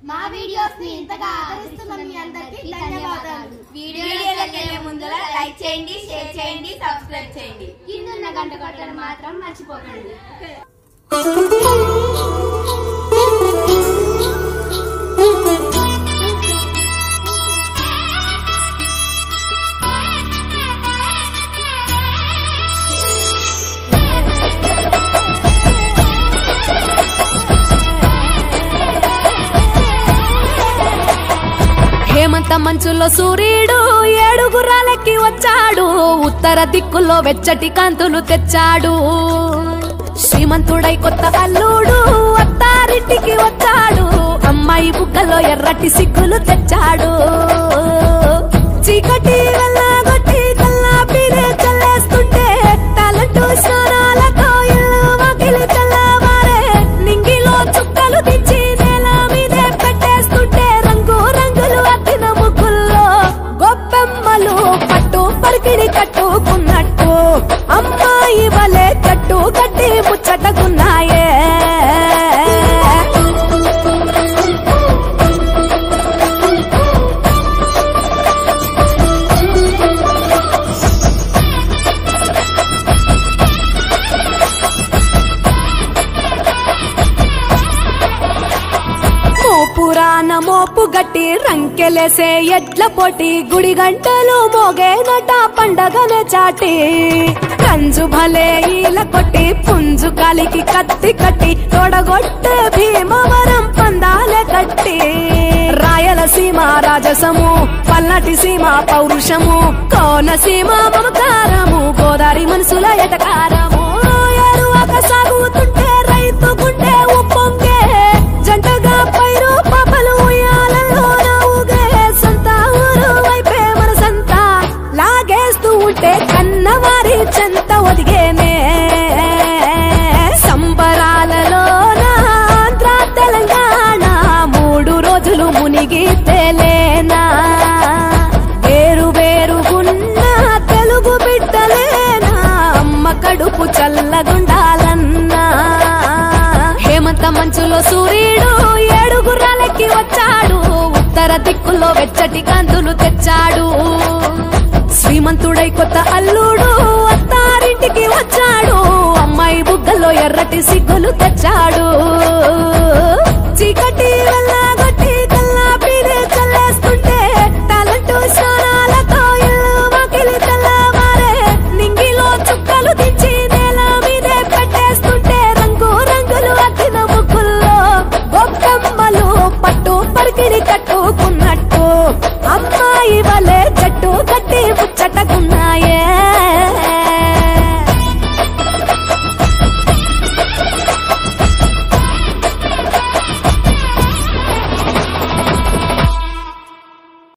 మా వీడియోస్ ని ఇంతగా ఆదరిస్తున్న మీ అందరికీ ధన్యవాదాలు వీడియోలోకి వెళ్ళే ముందర లైక్ చేయండి షేర్ చేయండి సబ్స్క్రైబ్ చేయండి కిందున్న గంట కొట్టడం మాత్రం మర్చిపోకండి హేమంత మంచులో సూర్యుడు ఏడుగురాలెక్కి వచ్చాడు ఉత్తర దిక్కుల్లో వెచ్చటి కాంతులు తెచ్చాడు శ్రీమంతుడై కొత్త అల్లుడు అత్తారింటికి వచ్చాడు అమ్మాయి బుగ్గలో ఎర్రటి సిగ్గులు తెచ్చాడు చీకటి వెళ్ళగొట్టి కల్లాపిరే చల్లేస్తుంటే తలటు స్నానాలతో ఇల్లు వాకిలి తెల్లవారే నింగిలో చుక్కలు తెచ్చి నేల మీదే పెట్టేస్తుంటే రంగు రంగులు అద్దిన ముగ్గుల్లో గొప్పెమ్మలు పట్టు పరికిడి కట్టుకున్నట్టు అమ్మాయి వలె కట్టు కట్టి ముచ్చటకున్నాయే మోపురాన మోపు గట్టి రంకెలేసే ఎడ్ల పొటి గుడి గంటలు మోగేనట పండగనే చాటి కంజు భలే ఈల కొట్టి పుంజు కాలికి కత్తి కట్టి తొడగొట్టే భీమవరం పందాలే కట్టి రాయలసీమ రాజసము పల్నాటి సీమ పౌరుషము కోనసీమ మమకారము గోదారి మనసుల ఎటకారము ఎరువక సాగుతుంటే రైతు గుండె ఉప్పొంగే జంటగా పైరు పాపలు ఉయ్యాలలో ఊగే సంత ఊరు వైపే మన సంత లాగేస్తూ ఉంటే కన్నవారి చెంత ఒదిగేనే సంబరాలలో ఆంధ్ర తెలంగాణ మూడు రోజులు మునిగి తేలేనా వేరు వేరుగున్న తెలుగు బిడ్డలేనా అమ్మ కడుపు చల్లగుండాలన్నా హేమంత మంచులో సూర్యుడు ఏడుగురాలెక్కి వచ్చాడు ఉత్తర దిక్కుల్లో వెచ్చటి కాంతులు తెచ్చాడు శ్రీమంతుడై కొత్త అల్లుడు అత్తారింటికి వచ్చాడు అమ్మాయి బుగ్గల్లో ఎర్రటి సిగ్గులు తెచ్చాడు చీకటి వెళ్ళగొట్టి కల్లాపిరే చల్లేస్తుంటే తలటు స్నానాలతో ఇల్లు వాకిలి తెల్లవారే నింగిలో చుక్కలు దించి నేల మీదే పెట్టేస్తుంటే రంగు రంగులు అద్దిన ముగ్గుల్లో గొప్పమ్మలు పట్టు పరికిడి కట్టుకున్నట్టు అమ్మాయి వలె జట్టు కట్టి